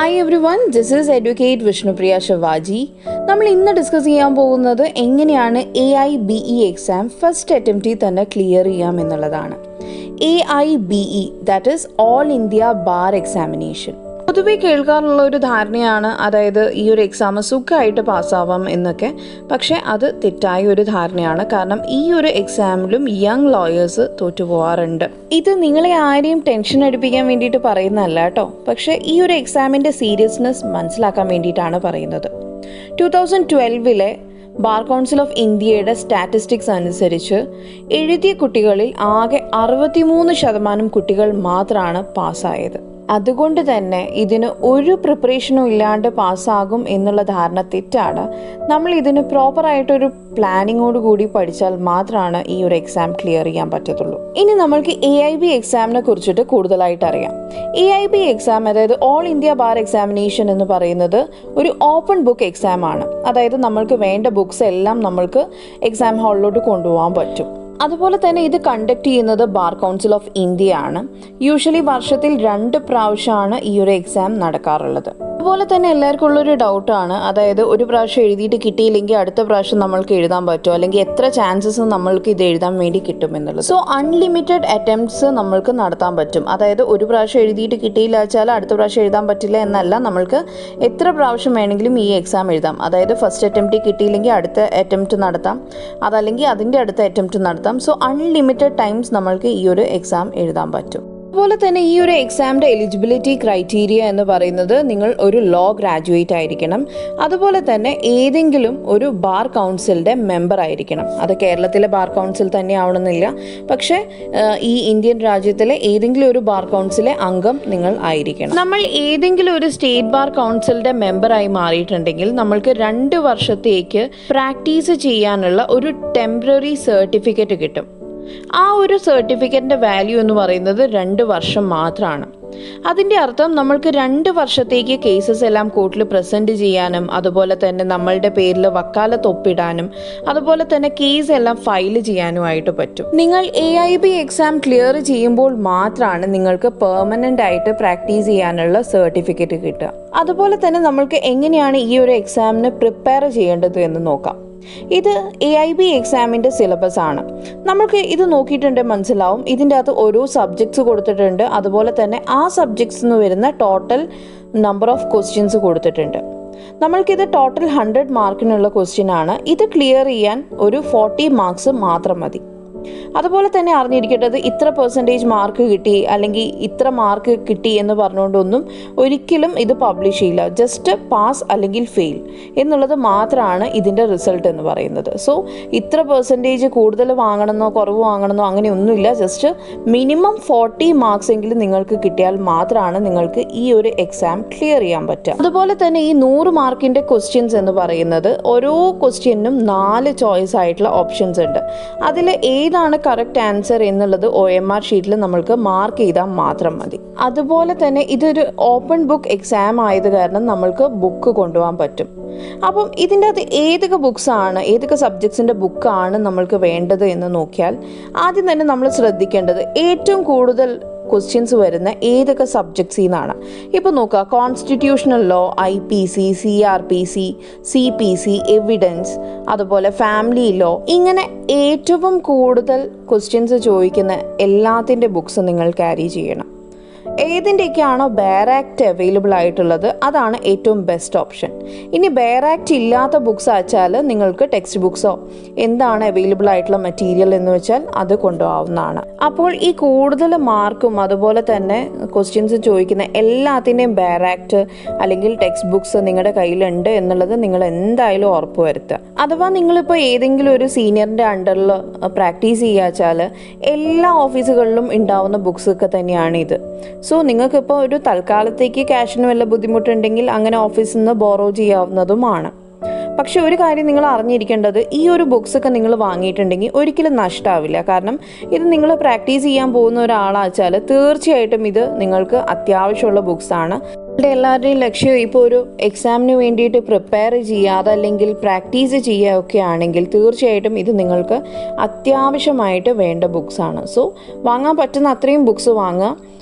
hi everyone this is educate Vishnupriya Sivaji നമ്മൾ ഇന്ന് discuss ചെയ്യാൻ പോകുന്നത് എങ്ങനെയാണ് A I B E exam first അറ്റംപ്റ്റിൽ തന്നെ ക്ലിയർ ചെയ്യാം എന്നുള്ളതാണ് A I B E that is all India bar examination പൊതുവെ കേൾക്കാറുള്ള ഒരു ധാരണയാണ് അതായത് ഈ ഒരു എക്സാം സുഖമായിട്ട് പാസ്സാവാം എന്നൊക്കെ പക്ഷേ അത് തെറ്റായ ഒരു ധാരണയാണ് കാരണം ഈ ഒരു എക്സാമിലും യങ് ലോയേഴ്സ് തോറ്റുപോകാറുണ്ട് ഇത് നിങ്ങളെ ആരെയും ടെൻഷൻ അടിപ്പിക്കാൻ വേണ്ടിയിട്ട് പറയുന്നതല്ല കേട്ടോ പക്ഷേ ഈ ഒരു എക്സാമിൻ്റെ സീരിയസ്നെസ് മനസ്സിലാക്കാൻ വേണ്ടിയിട്ടാണ് പറയുന്നത് ടു തൗസൻഡ് ട്വൽവിലെ ബാർ കൗൺസിൽ ഓഫ് ഇന്ത്യയുടെ സ്റ്റാറ്റിസ്റ്റിക്സ് അനുസരിച്ച് എഴുതിയ കുട്ടികളിൽ ആകെ അറുപത്തിമൂന്ന് ശതമാനം കുട്ടികൾ മാത്രമാണ് പാസ്സായത് അതുകൊണ്ട് തന്നെ ഇതിന് ഒരു പ്രിപ്പറേഷനും ഇല്ലാണ്ട് പാസ്സാകും എന്നുള്ള ധാരണ തെറ്റാണ് നമ്മൾ ഇതിന് പ്രോപ്പറായിട്ടൊരു പ്ലാനിങ്ങോട് കൂടി പഠിച്ചാൽ മാത്രമാണ് ഈ ഒരു എക്സാം ക്ലിയർ ചെയ്യാൻ പറ്റത്തുള്ളൂ ഇനി നമ്മൾക്ക് എ ഐ ബി എക്സാമിനെ കുറിച്ചിട്ട് കൂടുതലായിട്ട് അറിയാം എ ഐ ബി എക്സാം അതായത് ഓൾ ഇന്ത്യ ബാർ എക്സാമിനേഷൻ എന്ന് പറയുന്നത് ഒരു ഓപ്പൺ ബുക്ക് എക്സാം ആണ് അതായത് നമ്മൾക്ക് വേണ്ട ബുക്സ് എല്ലാം നമ്മൾക്ക് എക്സാം ഹാളിലോട്ട് കൊണ്ടുപോകാൻ പറ്റും അതുപോലെ തന്നെ ഇത് കണ്ടക്ട് ചെയ്യുന്നത് ബാർ കൗൺസിൽ ഓഫ് ഇന്ത്യ ആണ് യൂഷ്വലി വർഷത്തിൽ രണ്ട് പ്രാവശ്യമാണ് ഈ ഒരു എക്സാം നടക്കാറുള്ളത് അതുപോലെ തന്നെ എല്ലാവർക്കും ഉള്ളൊരു ഡൗട്ടാണ് അതായത് ഒരു പ്രാവശ്യം എഴുതിയിട്ട് കിട്ടിയില്ലെങ്കിൽ അടുത്ത പ്രാവശ്യം നമ്മൾക്ക് എഴുതാൻ പറ്റുമോ അല്ലെങ്കിൽ എത്ര ചാൻസസ് നമ്മൾക്ക് ഇത് എഴുതാൻ വേണ്ടി കിട്ടും എന്നുള്ളത് സോ അൺലിമിറ്റഡ് അറ്റംപ്റ്റ്സ് നമ്മൾക്ക് നടത്താൻ പറ്റും അതായത് ഒരു പ്രാവശ്യം എഴുതിയിട്ട് കിട്ടിയില്ല വെച്ചാൽ അടുത്ത പ്രാവശ്യം എഴുതാൻ പറ്റില്ല എന്നല്ല നമ്മൾക്ക് എത്ര പ്രാവശ്യം വേണമെങ്കിലും ഈ എക്സാം എഴുതാം അതായത് ഫസ്റ്റ് അറ്റംപ്റ്റ് കിട്ടിയില്ലെങ്കിൽ അടുത്ത അറ്റംപ്റ്റ് നടത്താം അതല്ലെങ്കിൽ അതിൻ്റെ അടുത്ത അറ്റംപ്റ്റ് നടത്താം സോ അൺലിമിറ്റഡ് ടൈംസ് നമ്മൾക്ക് ഈ ഒരു എക്സാം എഴുതാൻ പറ്റും അതുപോലെ തന്നെ ഈ ഒരു എക്സാമിൻ്റെ എലിജിബിലിറ്റി ക്രൈറ്റീരിയ എന്ന് പറയുന്നത് നിങ്ങൾ ഒരു ലോ ഗ്രാജുവേറ്റ് ആയിരിക്കണം അതുപോലെ തന്നെ ഏതെങ്കിലും ഒരു ബാർ കൗൺസിലിൻ്റെ മെമ്പർ ആയിരിക്കണം അത് കേരളത്തിലെ ബാർ കൗൺസിൽ തന്നെ ആവണമെന്നില്ല പക്ഷേ ഏഹ്, ഈ ഇന്ത്യൻ രാജ്യത്തിലെ ഏതെങ്കിലും ഒരു ബാർ കൗൺസിലെ അംഗം നിങ്ങൾ ആയിരിക്കണം നമ്മൾ ഏതെങ്കിലും ഒരു സ്റ്റേറ്റ് ബാർ കൗൺസിലിൻ്റെ മെമ്പറായി മാറിയിട്ടുണ്ടെങ്കിൽ നമ്മൾക്ക് രണ്ട് വർഷത്തേക്ക് പ്രാക്ടീസ് ചെയ്യാനുള്ള ഒരു ടെമ്പററി സർട്ടിഫിക്കറ്റ് കിട്ടും ആ ഒരു സർട്ടിഫിക്കറ്റിൻ്റെ വാല്യൂ എന്ന് പറയുന്നത് രണ്ട് വർഷം മാത്രമാണ് അതിൻ്റെ അർത്ഥം നമ്മൾക്ക് രണ്ട് വർഷത്തേക്ക് കേസസ് എല്ലാം കോർട്ടിൽ പ്രസൻറ്റ് ചെയ്യാനും അതുപോലെ തന്നെ നമ്മളുടെ പേരിൽ വക്കാലത്ത് ഒപ്പിടാനും അതുപോലെ തന്നെ കേസ് എല്ലാം ഫയൽ ചെയ്യാനുമായിട്ട് പറ്റും നിങ്ങൾ A I B exam clear ചെയ്യുമ്പോൾ മാത്രമാണ് നിങ്ങൾക്ക് പെർമനൻ്റ് ആയിട്ട് പ്രാക്ടീസ് ചെയ്യാനുള്ള സർട്ടിഫിക്കറ്റ് കിട്ടുക അതുപോലെ തന്നെ നമ്മൾക്ക് എങ്ങനെയാണ് ഈ ഒരു എക്സാമിന് പ്രിപ്പയർ ചെയ്യേണ്ടത് എന്ന് നോക്കാം ഇത് എ ഐ ബി എക്സാമിൻ്റെ സിലബസ് ആണ് നമുക്ക് ഇത് നോക്കിയിട്ടുണ്ടെങ്കിൽ മനസ്സിലാവും ഇതിൻ്റെ അകത്ത് ഓരോ സബ്ജക്ട്സ് കൊടുത്തിട്ടുണ്ട് അതുപോലെ തന്നെ ആ സബ്ജക്ട്സ് നിന്ന് വരുന്ന ടോട്ടൽ നമ്പർ ഓഫ് ക്വസ്റ്റ്യൻസ് കൊടുത്തിട്ടുണ്ട് നമ്മൾക്കിത് ടോട്ടൽ ഹൺഡ്രഡ് മാർക്കിനുള്ള ക്വസ്റ്റ്യൻ ആണ് ഇത് ക്ലിയർ ചെയ്യാൻ ഒരു ഫോർട്ടി മാർക്സ് മാത്രം മതി അതുപോലെ തന്നെ അറിഞ്ഞിരിക്കേണ്ടത് ഇത്ര പെർസെൻറ്റേജ് മാർക്ക് കിട്ടി അല്ലെങ്കിൽ ഇത്ര മാർക്ക് കിട്ടി എന്ന് പറഞ്ഞുകൊണ്ടൊന്നും ഒരിക്കലും ഇത് പബ്ലിഷ് ചെയ്യില്ല ജസ്റ്റ് പാസ് അല്ലെങ്കിൽ ഫെയിൽ എന്നുള്ളത് മാത്രമാണ് ഇതിൻ്റെ റിസൾട്ട് എന്ന് പറയുന്നത് സോ ഇത്ര പെർസെൻറ്റേജ് കൂടുതൽ വാങ്ങണമെന്നോ കുറവ് വാങ്ങണമെന്നോ അങ്ങനെയൊന്നുമില്ല ജസ്റ്റ് മിനിമം ഫോർട്ടി മാർക്സ് എങ്കിലും നിങ്ങൾക്ക് കിട്ടിയാൽ മാത്രമാണ് നിങ്ങൾക്ക് ഈ ഒരു എക്സാം ക്ലിയർ ചെയ്യാൻ പറ്റുക അതുപോലെ തന്നെ ഈ നൂറ് മാർക്കിൻ്റെ ക്വസ്റ്റ്യൻസ് എന്ന് പറയുന്നത് ഓരോ ക്വസ്റ്റ്യനും നാല് ചോയ്സ് ആയിട്ടുള്ള ഓപ്ഷൻസ് ഉണ്ട് അതിൽ ഏതാണ് കറക്റ്റ് ആൻസർ എന്നുള്ളത് ഒ എം ആർ ഷീറ്റിൽ നമ്മൾക്ക് മാർക്ക് ചെയ്താൽ മാത്രം മതി അതുപോലെ തന്നെ ഇതൊരു ഓപ്പൺ ബുക്ക് എക്സാം ആയത് കാരണം നമ്മൾക്ക് ബുക്ക് കൊണ്ടുപോകാൻ പറ്റും അപ്പം ഇതിൻ്റെ അകത്ത് ഏതൊക്കെ ബുക്സ് ആണ് ഏതൊക്കെ സബ്ജക്ട്സിൻ്റെ ബുക്കാണ് നമ്മൾക്ക് വേണ്ടത് എന്ന് നോക്കിയാൽ ആദ്യം തന്നെ നമ്മൾ ശ്രദ്ധിക്കേണ്ടത് ഏറ്റവും കൂടുതൽ ക്വസ്റ്റ്യൻസ് വരുന്ന ഏതൊക്കെ സബ്ജക്ട്സിൽ നിന്നാണ് ഇപ്പോൾ നോക്കുക constitutional law I P C C R P C C P C evidence അതുപോലെ ഫാമിലി ലോ ഇങ്ങനെ ഏറ്റവും കൂടുതൽ ക്വസ്റ്റ്യൻസ് ചോദിക്കുന്ന എല്ലാത്തിൻ്റെ ബുക്സ് നിങ്ങൾ ക്യാരി ചെയ്യണം ഏതിൻ്റെയൊക്കെയാണോ ബെയറാക്ട് അവൈലബിൾ ആയിട്ടുള്ളത് അതാണ് ഏറ്റവും ബെസ്റ്റ് ഓപ്ഷൻ ഇനി ബെയറാക്ട് ഇല്ലാത്ത ബുക്സ് അയച്ചാൽ നിങ്ങൾക്ക് ടെക്സ്റ്റ് ബുക്സോ എന്താണ് അവൈലബിൾ ആയിട്ടുള്ള മെറ്റീരിയൽ എന്ന് വെച്ചാൽ അത് കൊണ്ടുപോകാവുന്നതാണ് അപ്പോൾ ഈ കൂടുതൽ മാർക്കും അതുപോലെ തന്നെ ക്വസ്റ്റ്യൻസ് ചോദിക്കുന്ന എല്ലാത്തിൻ്റെയും ബെയറാക്ട് അല്ലെങ്കിൽ ടെക്സ്റ്റ് ബുക്സ് നിങ്ങളുടെ കയ്യിലുണ്ട് എന്നുള്ളത് നിങ്ങൾ എന്തായാലും ഉറപ്പ് വരുത്തുക അഥവാ നിങ്ങളിപ്പോൾ ഏതെങ്കിലും ഒരു സീനിയറിൻ്റെ അണ്ടറിൽ പ്രാക്ടീസ് ചെയ്യുക വെച്ചാൽ എല്ലാ ഓഫീസുകളിലും ഉണ്ടാവുന്ന ബുക്സ് ഒക്കെ തന്നെയാണ് ഇത് സോ നിങ്ങൾക്കിപ്പോൾ ഒരു തൽക്കാലത്തേക്ക് ക്യാഷിന് വല്ല ബുദ്ധിമുട്ടുണ്ടെങ്കിൽ അങ്ങനെ ഓഫീസിൽ നിന്ന് ബോറോ ചെയ്യാവുന്നതുമാണ് പക്ഷെ ഒരു കാര്യം നിങ്ങൾ അറിഞ്ഞിരിക്കേണ്ടത് ഈ ഒരു ബുക്സ് ഒക്കെ നിങ്ങൾ വാങ്ങിയിട്ടുണ്ടെങ്കിൽ ഒരിക്കലും നഷ്ടമാവില്ല കാരണം ഇത് നിങ്ങൾ പ്രാക്ടീസ് ചെയ്യാൻ പോകുന്ന ഒരാളാച്ചാൽ തീർച്ചയായിട്ടും ഇത് നിങ്ങൾക്ക് അത്യാവശ്യമുള്ള ബുക്സാണ് നിങ്ങളുടെ എല്ലാവരുടെയും ലക്ഷ്യം ഇപ്പോൾ ഒരു എക്സാമിന് വേണ്ടിയിട്ട് പ്രിപ്പയർ ചെയ്യുക അതല്ലെങ്കിൽ പ്രാക്ടീസ് ചെയ്യുക ഒക്കെ ആണെങ്കിൽ തീർച്ചയായിട്ടും ഇത് നിങ്ങൾക്ക് അത്യാവശ്യമായിട്ട് വേണ്ട ബുക്സാണ് സോ വാങ്ങാൻ പറ്റുന്ന അത്രയും ബുക്സ് വാങ്ങുക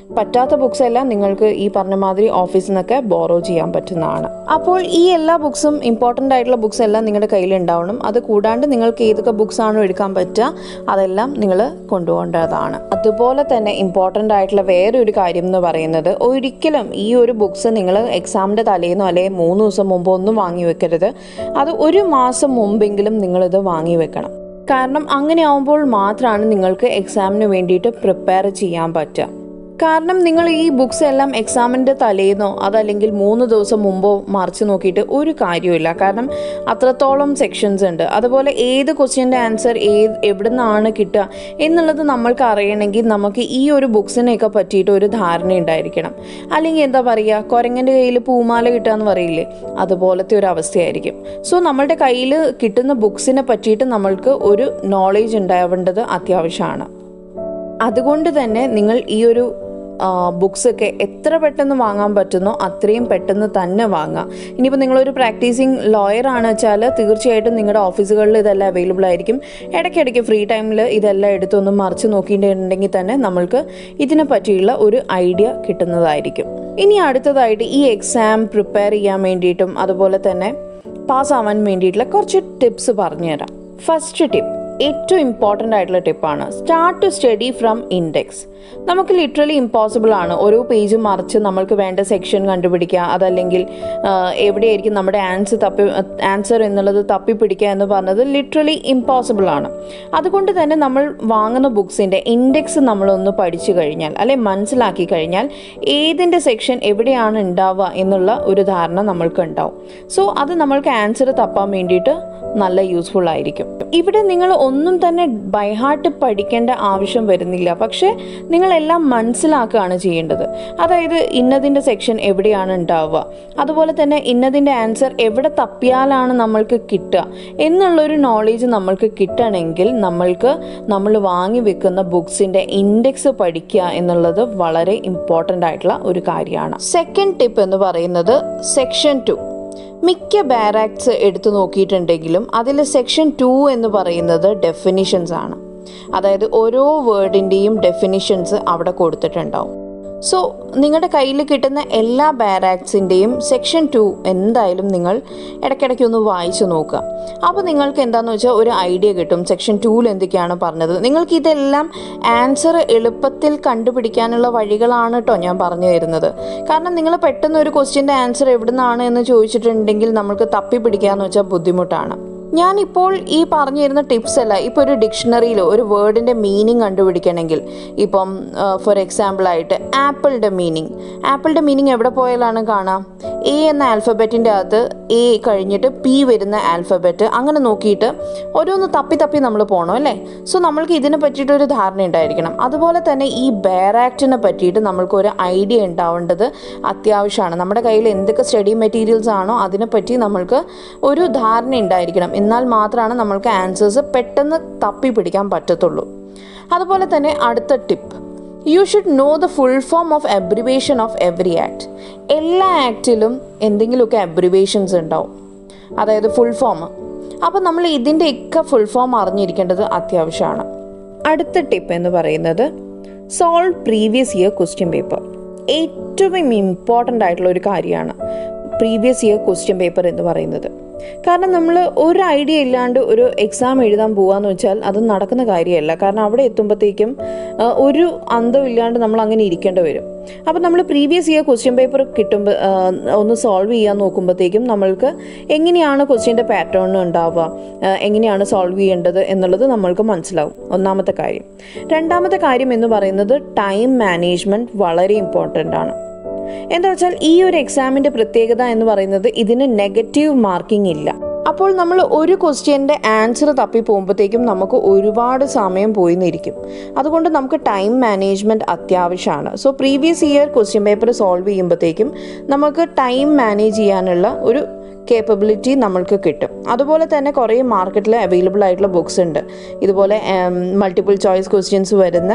പറ്റാത്ത ബുക്സ് എല്ലാം നിങ്ങൾക്ക് ഈ പറഞ്ഞ മാതിരി ഓഫീസിൽ നിന്നൊക്കെ ബോറോ ചെയ്യാൻ പറ്റുന്നതാണ് അപ്പോൾ ഈ എല്ലാ ബുക്സും ഇമ്പോർട്ടൻ്റ് ആയിട്ടുള്ള ബുക്സ് എല്ലാം നിങ്ങളുടെ കയ്യിൽ ഉണ്ടാവണം അത് കൂടാണ്ട് നിങ്ങൾക്ക് ഏതൊക്കെ ബുക്സ് ആണോ എടുക്കാൻ പറ്റുക അതെല്ലാം നിങ്ങൾ കൊണ്ടുപോകേണ്ടതാണ് അതുപോലെ തന്നെ ഇമ്പോർട്ടൻ്റ് ആയിട്ടുള്ള വേറെ ഒരു കാര്യം എന്ന് പറയുന്നത് ഒരിക്കലും ഈ ഒരു ബുക്സ് നിങ്ങൾ എക്സാമിൻ്റെ തലേന്നോ അല്ലെങ്കിൽ മൂന്ന് ദിവസം മുമ്പോ ഒന്നും വാങ്ങി വെക്കരുത് അത് ഒരു മാസം മുമ്പെങ്കിലും നിങ്ങളിത് വാങ്ങി വെക്കണം കാരണം അങ്ങനെ ആവുമ്പോൾ മാത്രമാണ് നിങ്ങൾക്ക് എക്സാമിന് വേണ്ടിയിട്ട് പ്രിപ്പയർ ചെയ്യാൻ പറ്റുക കാരണം നിങ്ങൾ ഈ ബുക്സ് എല്ലാം എക്സാമിൻ്റെ തലേന്നോ അതല്ലെങ്കിൽ മൂന്ന് ദിവസം മുമ്പോ മറിച്ച് നോക്കിയിട്ട് ഒരു കാര്യമില്ല കാരണം അത്രത്തോളം സെക്ഷൻസ് ഉണ്ട് അതുപോലെ ഏത് ക്വസ്റ്റ്യൻ്റെ ആൻസർ ഏത് എവിടെ നിന്നാണ് കിട്ടുക എന്നുള്ളത് നമ്മൾക്ക് അറിയണമെങ്കിൽ നമുക്ക് ഈ ഒരു ബുക്സിനെയൊക്കെ പറ്റിയിട്ട് ഒരു ധാരണ ഉണ്ടായിരിക്കണം അല്ലെങ്കിൽ എന്താ പറയുക കുരങ്ങൻ്റെ കയ്യിൽ പൂമാല കിട്ടുക എന്ന് പറയില്ലേ അതുപോലത്തെ ഒരു അവസ്ഥയായിരിക്കും സോ നമ്മളുടെ കയ്യിൽ കിട്ടുന്ന ബുക്സിനെ പറ്റിയിട്ട് നമ്മൾക്ക് ഒരു നോളേജ് ഉണ്ടാവേണ്ടത് അത്യാവശ്യമാണ് അതുകൊണ്ട് തന്നെ നിങ്ങൾ ഈ ഒരു ബുക്സ് ഒക്കെ എത്ര പെട്ടെന്ന് വാങ്ങാൻ പറ്റുന്നോ അത്രയും പെട്ടെന്ന് തന്നെ വാങ്ങാം ഇനിയിപ്പോൾ നിങ്ങളൊരു പ്രാക്ടീസിങ് ലോയർ ആണ് വെച്ചാൽ തീർച്ചയായിട്ടും നിങ്ങളുടെ ഓഫീസുകളിൽ ഇതെല്ലാം അവൈലബിൾ ആയിരിക്കും ഇടയ്ക്കിടയ്ക്ക് ഫ്രീ ടൈമിൽ ഇതെല്ലാം എടുത്തൊന്ന് മറിച്ച് നോക്കിയിട്ടുണ്ടെങ്കിൽ തന്നെ നമ്മൾക്ക് ഇതിനെ പറ്റിയുള്ള ഒരു ഐഡിയ കിട്ടുന്നതായിരിക്കും ഇനി അടുത്തതായിട്ട് ഈ എക്സാം പ്രിപ്പയർ ചെയ്യാൻ വേണ്ടിയിട്ടും അതുപോലെ തന്നെ പാസ്സാവാൻ വേണ്ടിയിട്ടുള്ള കുറച്ച് ടിപ്സ് പറഞ്ഞുതരാം ഫസ്റ്റ് ടിപ്പ് ഏറ്റവും ഇമ്പോർട്ടൻ്റ് ആയിട്ടുള്ള ടിപ്പാണ് start to study from index നമുക്ക് ലിറ്ററലി ഇമ്പോസിബിൾ ആണ് ഓരോ പേജ് മറിച്ച് നമ്മൾക്ക് വേണ്ട സെക്ഷൻ കണ്ടുപിടിക്കുക അതല്ലെങ്കിൽ എവിടെയായിരിക്കും നമ്മുടെ ആൻസർ തപ്പി ആൻസർ എന്നുള്ളത് തപ്പിപ്പിടിക്കുക എന്ന് പറഞ്ഞത് ലിറ്ററലി ഇമ്പോസിബിൾ ആണ് അതുകൊണ്ട് തന്നെ നമ്മൾ വാങ്ങുന്ന ബുക്സിൻ്റെ ഇൻഡെക്സ് നമ്മളൊന്ന് പഠിച്ചു കഴിഞ്ഞാൽ അല്ലെ മനസ്സിലാക്കി കഴിഞ്ഞാൽ ഏതിൻ്റെ സെക്ഷൻ എവിടെയാണ് ഉണ്ടാവുക എന്നുള്ള ഒരു ധാരണ നമ്മൾക്ക് ഉണ്ടാവും സോ അത് നമ്മൾക്ക് ആൻസർ തപ്പാൻ വേണ്ടിയിട്ട് നല്ല യൂസ്ഫുൾ ആയിരിക്കും ഇവിടെ നിങ്ങൾ ഒന്നും തന്നെ ബൈഹാർട്ട് പഠിക്കേണ്ട ആവശ്യം വരുന്നില്ല പക്ഷേ നിങ്ങളെല്ലാം മനസ്സിലാക്കുകയാണ് ചെയ്യേണ്ടത് അതായത് ഇന്നതിൻ്റെ സെക്ഷൻ എവിടെയാണ് ഉണ്ടാവുക അതുപോലെ തന്നെ ഇന്നതിൻ്റെ ആൻസർ എവിടെ തപ്പിയാലാണ് നമ്മൾക്ക് കിട്ടുക എന്നുള്ളൊരു നോളേജ് നമ്മൾക്ക് കിട്ടണമെങ്കിൽ നമ്മൾക്ക് നമ്മൾ വാങ്ങി വെക്കുന്ന ബുക്സിൻ്റെ ഇൻഡെക്സ് പഠിക്കുക എന്നുള്ളത് വളരെ ഇമ്പോർട്ടൻ്റ് ആയിട്ടുള്ള ഒരു കാര്യമാണ് സെക്കൻഡ് ടിപ്പ് എന്ന് പറയുന്നത് സെക്ഷൻ ടു മിക്ക ബാരാക്ട്സ് എടുത്തു നോക്കിയിട്ടുണ്ടെങ്കിലും അതിൽ സെക്ഷൻ ടു എന്ന് പറയുന്നത് ഡെഫിനിഷൻസ് ആണ് അതായത് ഓരോ വേർഡിൻ്റെയും ഡെഫിനിഷൻസ് അവിടെ കൊടുത്തിട്ടുണ്ടാവും സോ നിങ്ങളുടെ കയ്യിൽ കിട്ടുന്ന എല്ലാ ബാരാക്സിൻ്റെയും സെക്ഷൻ ടു എന്തായാലും നിങ്ങൾ ഇടയ്ക്കിടയ്ക്ക് ഒന്ന് വായിച്ചു നോക്കുക അപ്പോൾ നിങ്ങൾക്ക് എന്താണെന്ന് വെച്ചാൽ ഒരു ഐഡിയ കിട്ടും സെക്ഷൻ ടൂവിൽ എന്തൊക്കെയാണ് പറഞ്ഞത് നിങ്ങൾക്ക് ഇതെല്ലാം ആൻസർ എളുപ്പത്തിൽ കണ്ടുപിടിക്കാനുള്ള വഴികളാണ് കേട്ടോ ഞാൻ പറഞ്ഞു തരുന്നത് കാരണം നിങ്ങൾ പെട്ടെന്ന് ഒരു ക്വസ്റ്റ്യൻ്റെ ആൻസർ എവിടെ നിന്നാണ് എന്ന് ചോദിച്ചിട്ടുണ്ടെങ്കിൽ നമുക്ക് തപ്പി പിടിക്കാന്ന് വെച്ചാൽ ബുദ്ധിമുട്ടാണ് ഞാനിപ്പോൾ ഈ പറഞ്ഞു തരുന്ന ടിപ്സ് അല്ല ഇപ്പോൾ ഒരു ഡിക്ഷണറിയിൽ ഒരു വേർഡിൻ്റെ മീനിങ് കണ്ടുപിടിക്കണമെങ്കിൽ ഇപ്പം ഫോർ എക്സാമ്പിൾ ആയിട്ട് ആപ്പിളിൻ്റെ മീനിങ് ആപ്പിളിൻ്റെ മീനിങ് എവിടെ പോയാലാണ് കാണാം എ എന്ന ആൽഫബറ്റിൻ്റെ അകത്ത് എ കഴിഞ്ഞിട്ട് പി വരുന്ന ആൽഫബറ്റ് അങ്ങനെ നോക്കിയിട്ട് ഓരോന്ന് തപ്പി തപ്പി നമ്മൾ പോകണം അല്ലേ സോ നമ്മൾക്ക് ഇതിനെ പറ്റിയിട്ട് ഒരു ധാരണ ഉണ്ടായിരിക്കണം അതുപോലെ തന്നെ ഈ ബെയറാക്റ്റിനെ പറ്റിയിട്ട് നമ്മൾക്ക് ഒരു ഐഡിയ ഉണ്ടാവേണ്ടത് അത്യാവശ്യമാണ് നമ്മുടെ കയ്യിൽ എന്തൊക്കെ സ്റ്റഡി മെറ്റീരിയൽസ് ആണോ അതിനെപ്പറ്റി നമ്മൾക്ക് ഒരു ധാരണ ഉണ്ടായിരിക്കണം എന്നാൽ മാത്രമാണ് നമ്മൾക്ക് ആൻസേഴ്സ് പെട്ടെന്ന് തപ്പി പിടിക്കാൻ പറ്റത്തുള്ളൂ അതുപോലെ തന്നെ അടുത്ത tip you should know the full form of abbreviation of every act എല്ലാ ആക്റ്റിലും എന്തെങ്കിലുമൊക്കെ അബ്രിവേഷൻസ് ഉണ്ടാവും അതായത് ഫുൾ ഫോം അപ്പോൾ നമ്മൾ ഇതിൻ്റെയൊക്കെ ഫുൾ ഫോം അറിഞ്ഞിരിക്കേണ്ടത് അത്യാവശ്യമാണ് അടുത്ത ടിപ്പ് എന്ന് പറയുന്നത് solve previous year question paper ഏറ്റവും ഇമ്പോർട്ടൻ്റ് ആയിട്ടുള്ള ഒരു കാര്യമാണ് പ്രീവിയസ് ഇയർ ക്വസ്റ്റ്യൻ പേപ്പർ എന്ന് പറയുന്നത് കാരണം നമ്മൾ ഒരു ഐഡിയ ഇല്ലാണ്ട് ഒരു എക്സാം എഴുതാൻ പോവാന്ന് വെച്ചാൽ അത് നടക്കുന്ന കാര്യമല്ല കാരണം അവിടെ എത്തുമ്പോഴത്തേക്കും ആ, ഒരു അന്തം ഇല്ലാണ്ട് നമ്മൾ അങ്ങനെ ഇരിക്കേണ്ടി വരും അപ്പോൾ നമ്മൾ പ്രീവിയസ് ഇയർ ക്വസ്റ്റ്യൻ പേപ്പർ കിട്ടുമ്പോൾ ആ, ഒന്ന് സോൾവ് ചെയ്യാൻ നോക്കുമ്പോഴത്തേക്കും നമ്മൾക്ക് എങ്ങനെയാണ് ക്വസ്റ്റ്യൻ്റെ പാറ്റേൺ ഉണ്ടാവുക ആ, എങ്ങനെയാണ് സോൾവ് ചെയ്യേണ്ടത് എന്നുള്ളത് നമ്മൾക്ക് മനസ്സിലാവും ഒന്നാമത്തെ കാര്യം രണ്ടാമത്തെ കാര്യം എന്ന് പറയുന്നത് ടൈം മാനേജ്മെൻറ്റ് വളരെ ഇമ്പോർട്ടൻ്റ് ആണ് എന്താ വെച്ചാൽ ഈ ഒരു എക്സാമിൻ്റെ പ്രത്യേകത എന്ന് പറയുന്നത് ഇതിന് നെഗറ്റീവ് മാർക്കിംഗ് ഇല്ല അപ്പോൾ നമ്മൾ ഒരു ക്വസ്റ്റ്യൻ്റെ ആൻസർ തപ്പി പോകുമ്പോഴത്തേക്കും നമുക്ക് ഒരുപാട് സമയം പോയി നിരിക്കും അതുകൊണ്ട് നമുക്ക് ടൈം മാനേജ്മെൻറ്റ് അത്യാവശ്യമാണ് so previous year question paper solve ചെയ്യുമ്പോഴത്തേക്കും നമുക്ക് ടൈം മാനേജ് ചെയ്യാനുള്ള ഒരു കേപ്പബിലിറ്റി നമ്മൾക്ക് കിട്ടും അതുപോലെ തന്നെ കുറേ മാർക്കറ്റിൽ അവൈലബിൾ ആയിട്ടുള്ള ബുക്സ് ഉണ്ട് ഇതുപോലെ മൾട്ടിപ്പിൾ ചോയ്സ് ക്വസ്റ്റ്യൻസ് വരുന്ന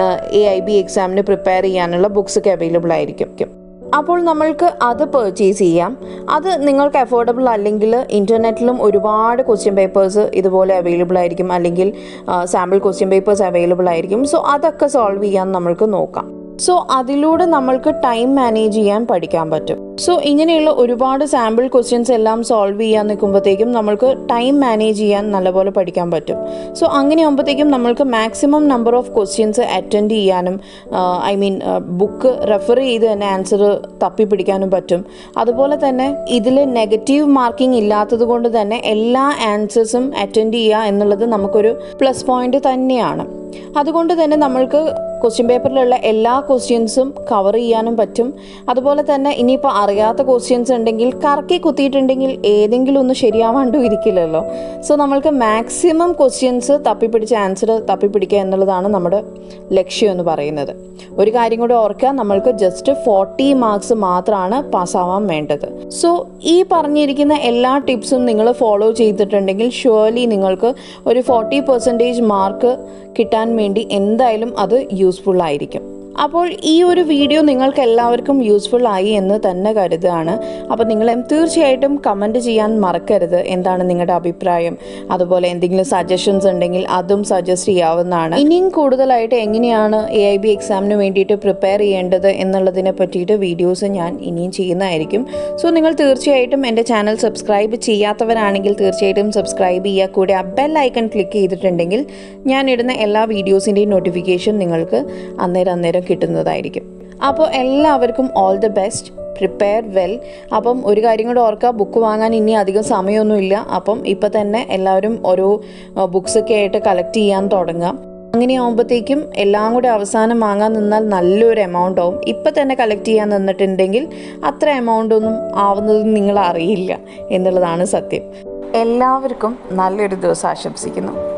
എ ഐ ബി എക്സാമിന് പ്രിപ്പയർ ചെയ്യാനുള്ള ബുക്സ് ഒക്കെ അവൈലബിൾ ആയിരിക്കും അപ്പോൾ നമ്മൾക്ക് അത് പർച്ചേസ് ചെയ്യാം അത് നിങ്ങൾക്ക് അഫോർഡബിൾ അല്ലെങ്കിൽ ഇൻ്റർനെറ്റിലും ഒരുപാട് ക്വസ്റ്റ്യൻ പേപ്പേഴ്സ് ഇതുപോലെ അവൈലബിൾ ആയിരിക്കും അല്ലെങ്കിൽ സാമ്പിൾ ക്വസ്റ്റ്യൻ പേപ്പേഴ്സ് അവൈലബിൾ ആയിരിക്കും സോ അതൊക്കെ സോൾവ് ചെയ്യാൻ നമ്മൾക്ക് നോക്കാം സോ അതിലൂടെ നമ്മൾക്ക് ടൈം മാനേജ് ചെയ്യാൻ പഠിക്കാൻ പറ്റും സോ ഇങ്ങനെയുള്ള ഒരുപാട് സാമ്പിൾ ക്വസ്റ്റ്യൻസ് എല്ലാം സോൾവ് ചെയ്യാൻ നിൽക്കുമ്പോഴത്തേക്കും നമ്മൾക്ക് ടൈം മാനേജ് ചെയ്യാൻ നല്ലപോലെ പഠിക്കാൻ പറ്റും സോ അങ്ങനെ ആകുമ്പോഴത്തേക്കും നമ്മൾക്ക് maximum number of questions attend ചെയ്യാനും ഐ മീൻ ബുക്ക് റെഫർ ചെയ്ത് തന്നെ ആൻസർ തപ്പിപ്പിടിക്കാനും പറ്റും അതുപോലെ തന്നെ ഇതിൽ നെഗറ്റീവ് മാർക്കിംഗ് ഇല്ലാത്തത് കൊണ്ട് തന്നെ എല്ലാ ആൻസേഴ്സും അറ്റൻഡ് ചെയ്യുക എന്നുള്ളത് നമുക്കൊരു പ്ലസ് പോയിന്റ് തന്നെയാണ് അതുകൊണ്ട് തന്നെ നമ്മൾക്ക് ക്വസ്റ്റ്യൻ പേപ്പറിലുള്ള എല്ലാ ക്വസ്റ്റ്യൻസും കവർ ചെയ്യാനും പറ്റും അതുപോലെ തന്നെ ഇനിയിപ്പോൾ അറിയാത്ത ക്വസ്റ്റ്യൻസ് ഉണ്ടെങ്കിൽ കറക്കി കുത്തിയിട്ടുണ്ടെങ്കിൽ ഏതെങ്കിലും ഒന്ന് ശരിയാവാണ്ടും ഇരിക്കില്ലല്ലോ സോ നമ്മൾക്ക് മാക്സിമം ക്വസ്റ്റ്യൻസ് തപ്പിപ്പിടിച്ച് ആൻസർ തപ്പിപ്പിടിക്കുക എന്നുള്ളതാണ് നമ്മുടെ ലക്ഷ്യം എന്ന് പറയുന്നത് ഒരു കാര്യം കൂടി ഓർക്കുക നമ്മൾക്ക് ജസ്റ്റ് ഫോർട്ടി മാർക്സ് മാത്രമാണ് പാസ്സാവാൻ വേണ്ടത് സോ ഈ പറഞ്ഞിരിക്കുന്ന എല്ലാ ടിപ്സും നിങ്ങൾ ഫോളോ ചെയ്തിട്ടുണ്ടെങ്കിൽ ഷുവർലി നിങ്ങൾക്ക് ഒരു ഫോർട്ടി പെർസെൻറ്റേജ് മാർക്ക് കിട്ടാൻ വേണ്ടി എന്തായാലും അത് യൂസ്ഫുൾ ആയിരിക്കും അപ്പോൾ ഈ ഒരു വീഡിയോ നിങ്ങൾക്ക് എല്ലാവർക്കും യൂസ്ഫുൾ ആയി എന്ന് തന്നെ കരുതുകയാണ് അപ്പോൾ നിങ്ങൾ തീർച്ചയായിട്ടും കമൻറ്റ് ചെയ്യാൻ മറക്കരുത് എന്താണ് നിങ്ങളുടെ അഭിപ്രായം അതുപോലെ എന്തെങ്കിലും സജഷൻസ് ഉണ്ടെങ്കിൽ അതും സജസ്റ്റ് ചെയ്യാവുന്നതാണ് ഇനിയും കൂടുതലായിട്ട് എങ്ങനെയാണ് എ ഐ ബി എക്സാമിന് വേണ്ടിയിട്ട് പ്രിപ്പയർ ചെയ്യേണ്ടത് എന്നുള്ളതിനെ പറ്റിയിട്ട് വീഡിയോസ് ഞാൻ ഇനിയും ചെയ്യുന്നതായിരിക്കും സോ നിങ്ങൾ തീർച്ചയായിട്ടും എൻ്റെ ചാനൽ സബ്സ്ക്രൈബ് ചെയ്യാത്തവരാണെങ്കിൽ തീർച്ചയായിട്ടും സബ്സ്ക്രൈബ് ചെയ്യുക കൂടെ ആ ബെൽ ഐക്കൺ ക്ലിക്ക് ചെയ്തിട്ടുണ്ടെങ്കിൽ ഞാൻ ഇടുന്ന എല്ലാ വീഡിയോസിൻ്റെയും നോട്ടിഫിക്കേഷൻ നിങ്ങൾക്ക് അന്നേരം അന്നേരം കിട്ടുന്നതായിരിക്കും അപ്പോൾ എല്ലാവർക്കും all the best prepare well അപ്പം ഒരു കാര്യം കൂടെ ഓർക്കുക ബുക്ക് വാങ്ങാൻ ഇനി അധികം സമയമൊന്നുമില്ല അപ്പം ഇപ്പം തന്നെ എല്ലാവരും ഓരോ ബുക്സൊക്കെ ആയിട്ട് കളക്ട് ചെയ്യാൻ തുടങ്ങാം അങ്ങനെ ആകുമ്പോഴത്തേക്കും എല്ലാം കൂടെ അവസാനം വാങ്ങാൻ നിന്നാൽ നല്ലൊരു എമൗണ്ട് ആവും ഇപ്പം തന്നെ കളക്ട് ചെയ്യാൻ നിന്നിട്ടുണ്ടെങ്കിൽ അത്ര എമൗണ്ട് ഒന്നും ആവുന്നത് നിങ്ങൾ അറിയില്ല എന്നുള്ളതാണ് സത്യം എല്ലാവർക്കും നല്ലൊരു ദിവസം ആശംസിക്കുന്നു